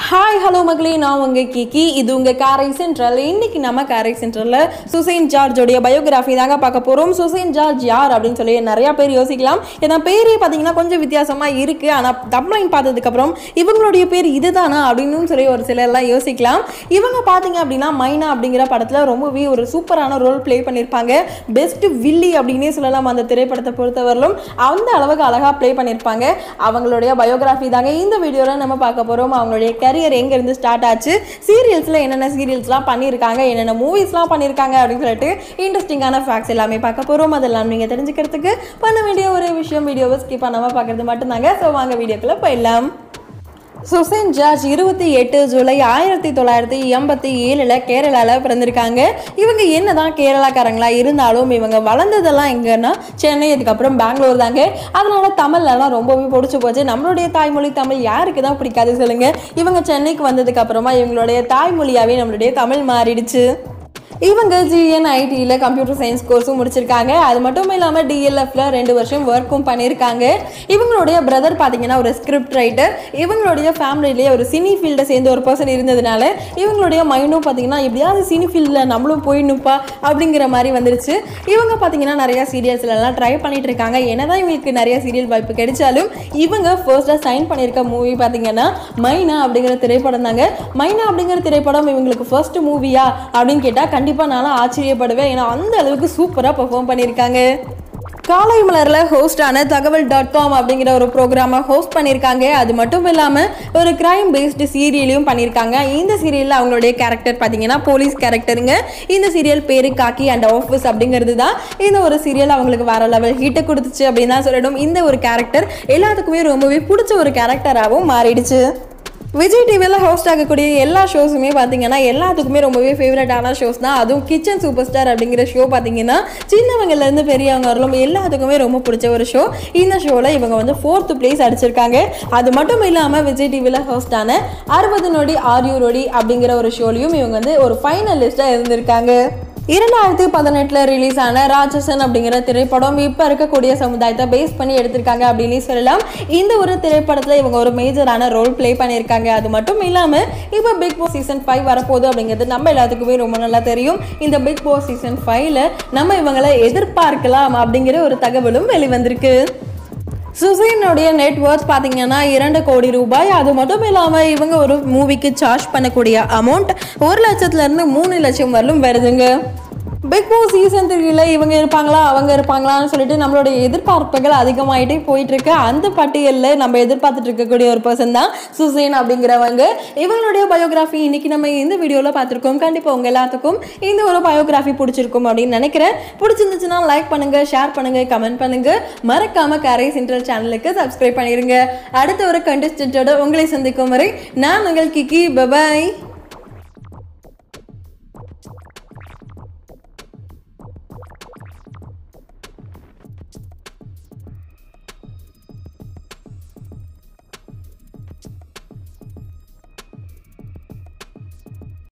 hi hello மகளே நான் உங்க கிக்கி இது உங்க காரை சென்ட்ரல் இன்னைக்கு நம்ம காரை சென்ட்ரல்ல சுசைன் ஜார்ஜோடைய பயோகிராஃபி தாங்க பார்க்க போறோம் சுசைன் ஜார்ஜ் யார் அப்படின்னு சொல்லி நிறைய பேர் யோசிக்கலாம் ஏன்னா பேரே பார்த்தீங்கன்னா கொஞ்சம் வித்தியாசமா இருக்கு ஆனா தப்லைன் பார்த்ததுக்கு அப்புறம் இவங்களுடைய பேர் இதுதானா அப்படின்னு சொல்லி ஒரு சிலர்லாம் யோசிக்கலாம் இவங்க பார்த்தீங்க அப்படின்னா மைனா அப்படிங்கிற படத்துல ரொம்பவே ஒரு சூப்பரான ரோல் ப்ளே பண்ணியிருப்பாங்க பெஸ்ட் வில்லி அப்படின்னே சொல்லலாம் அந்த திரைப்படத்தை பொறுத்தவரையிலும் அந்த அளவுக்கு அழகா ப்ளே பண்ணியிருப்பாங்க அவங்களுடைய பயோகிராஃபி தாங்க இந்த வீடியோவில் நம்ம பார்க்க போறோம் அவங்களுடைய கரியர் எங்கேருந்து ஸ்டார்ட் ஆச்சு சீரியல்ஸில் என்னென்ன சீரியல்ஸ்லாம் பண்ணியிருக்காங்க என்னென்ன மூவிஸ்லாம் பண்ணியிருக்காங்க அப்படின்னு சொல்லிட்டு இன்ட்ரெஸ்டிங்கான ஃபேக்ட்ஸ் எல்லாமே பார்க்க போகிறோம் அதெல்லாம் நீங்கள் தெரிஞ்சுக்கிறதுக்கு பண்ண வேண்டிய ஒரே விஷயம் வீடியோவை ஸ்கிப் பண்ணாமல் பார்க்குறது மட்டும்தாங்க ஸோ வாங்க வீடியோக்குள்ளே போயிடலாம் சுசேன் ஜார்ஜ் இருபத்தி எட்டு ஜூலை ஆயிரத்தி தொள்ளாயிரத்தி எண்பத்தி ஏழில் கேரளாவில் பிறந்திருக்காங்க இவங்க என்னதான் கேரளாக்காரங்களா இருந்தாலும் இவங்க வளர்ந்ததெல்லாம் எங்கன்னா சென்னை அதுக்கப்புறம் பெங்களூர் தாங்க அதனால தமிழ்லலாம் ரொம்பவே பிடிச்சி போச்சு நம்மளுடைய தாய்மொழி தமிழ் யாருக்கு தான் பிடிக்காது சொல்லுங்க இவங்க சென்னைக்கு வந்ததுக்கு அப்புறமா இவங்களுடைய தாய்மொழியாவே நம்மளுடைய தமிழ் மாறிடுச்சு இவங்க ஜிஎன் ஐடியில் கம்ப்யூட்டர் சயின்ஸ் கோர்ஸும் முடிச்சிருக்காங்க அது மட்டும் இல்லாமல் டிஎல்எஃப்ல ரெண்டு வருஷம் ஒர்க்கும் பண்ணியிருக்காங்க இவங்களுடைய பிரதர் பார்த்தீங்கன்னா ஒரு ஸ்கிரிப்ட் ரைட்டர் இவங்களுடைய ஃபேமிலியிலேயே ஒரு சினி ஃபீல்டை சேர்ந்த ஒரு பர்சன் இருந்ததுனால இவங்களுடைய மைண்டும் பார்த்தீங்கன்னா எப்படியாவது சினி ஃபீல்டில் நம்மளும் போயிடணுப்பா அப்படிங்கிற மாதிரி வந்துருச்சு இவங்க பார்த்தீங்கன்னா நிறைய சீரியல்ஸ்லாம் ட்ரை பண்ணிட்டு இருக்காங்க என்னதான் இவங்களுக்கு நிறைய சீரியல் வாய்ப்பு கிடைச்சாலும் இவங்க ஃபர்ஸ்ட்டாக சைன் பண்ணியிருக்க மூவி பார்த்தீங்கன்னா மைனா அப்படிங்கிற திரைப்படம் தாங்க மைனா அப்படிங்கிற திரைப்படம் இவங்களுக்கு ஃபர்ஸ்ட் மூவியா அப்படின்னு கேட்டால் கண்டிப்பாக நானும் ஆச்சரியப்படுவேன் ஏன்னா அந்த அளவுக்கு சூப்பராக பெர்ஃபார்ம் பண்ணியிருக்காங்க காலை மலரில் ஹோஸ்டான தகவல் டாட் காம் அப்படிங்கிற ஒரு ப்ரோக்ராமை ஹோஸ்ட் பண்ணியிருக்காங்க அது மட்டும் இல்லாமல் ஒரு கிரைம் பேஸ்டு சீரியலையும் பண்ணியிருக்காங்க இந்த சீரியலில் அவங்களுடைய கேரக்டர் பார்த்தீங்கன்னா போலீஸ் கேரக்டருங்க இந்த சீரியல் பேரு காக்கி அண்ட் ஆஃபீஸ் அப்படிங்கிறது தான் இந்த ஒரு சீரியல் அவங்களுக்கு வேற லெவல் ஹிட்டை கொடுத்துச்சு அப்படின்னு தான் சொல்லணும் இந்த ஒரு கேரக்டர் எல்லாத்துக்குமே ரொம்பவே பிடிச்ச ஒரு கேரக்டராகவும் மாறிடுச்சு விஜய் டிவியில் ஹோஸ்ட் ஆகக்கூடிய எல்லா ஷோஸுமே பார்த்தீங்கன்னா எல்லாத்துக்குமே ரொம்பவே ஃபேவரட்டான ஷோஸ் தான் அதுவும் கிச்சன் சூப்பர் ஸ்டார் அப்படிங்கிற ஷோ பார்த்தீங்கன்னா சின்னவங்கலேருந்து பெரியவங்க வரலும் எல்லாத்துக்குமே ரொம்ப பிடிச்ச ஒரு ஷோ இந்த ஷோவில் இவங்க வந்து ஃபோர்த்து பிளேஸ் அடிச்சிருக்காங்க அது மட்டும் இல்லாமல் விஜய் டிவியில் ஹோஸ்டான அறுபது நொடி ஆரியூ நொடி அப்படிங்கிற ஒரு ஷோலையும் இவங்க வந்து ஒரு ஃபைனலிஸ்ட்டாக இருந்திருக்காங்க இரண்டாயிரத்தி பதினெட்டில் ரிலீஸ் ஆன ராட்சசன் அப்படிங்கிற திரைப்படம் இப்போ இருக்கக்கூடிய சமுதாயத்தை பேஸ் பண்ணி எடுத்திருக்காங்க அப்படின்னு சொல்லலாம் இந்த ஒரு திரைப்படத்தில் இவங்க ஒரு மேஜரான ரோல் ப்ளே பண்ணியிருக்காங்க அது மட்டும் இல்லாமல் இப்போ பிக் பாஸ் சீசன் ஃபைவ் வரப்போகுது அப்படிங்கிறது நம்ம எல்லாத்துக்குமே ரொம்ப நல்லா தெரியும் இந்த பிக் பாஸ் சீசன் ஃபைவ்ல நம்ம இவங்களை எதிர்பார்க்கலாம் அப்படிங்கிற ஒரு தகவலும் வெளிவந்திருக்கு சுசைனுடைய நெட் ஒர்த் பார்த்தீங்கன்னா இரண்டு கோடி ரூபாய் அது மட்டும் இல்லாமல் இவங்க ஒரு மூவிக்கு சார்ஜ் பண்ணக்கூடிய அமௌண்ட் ஒரு லட்சத்துலேருந்து மூணு லட்சம் வரலும் வருதுங்க பிக் பாஸ் சீசன் த்ரீல இவங்க இருப்பாங்களா அவங்க இருப்பாங்களான்னு சொல்லிட்டு நம்மளுடைய எதிர்பார்ப்புகள் அதிகமாயிட்டே போயிட்டு இருக்கு அந்த பட்டியலில் நம்ம எதிர்பார்த்துட்டு இருக்கக்கூடிய ஒரு பர்சன் தான் சுசேன் அப்படிங்கிறவங்க இவங்களுடைய பயோகிராஃபி இன்னைக்கு நம்ம இந்த வீடியோவில் பார்த்துருக்கோம் கண்டிப்பாக உங்க எல்லாத்துக்கும் இந்த ஒரு பயோகிராஃபி பிடிச்சிருக்கும் அப்படின்னு நினைக்கிறேன் பிடிச்சிருந்துச்சுன்னா லைக் பண்ணுங்க ஷேர் பண்ணுங்க கமெண்ட் பண்ணுங்க மறக்காம கரை சென்ட்ரல் சேனலுக்கு சப்ஸ்கிரைப் பண்ணிருங்க அடுத்த ஒரு கண்டஸ்டன்ட்டோட உங்களை சந்திக்கும் வரை நான் உங்கள் கிக்கி பபாய்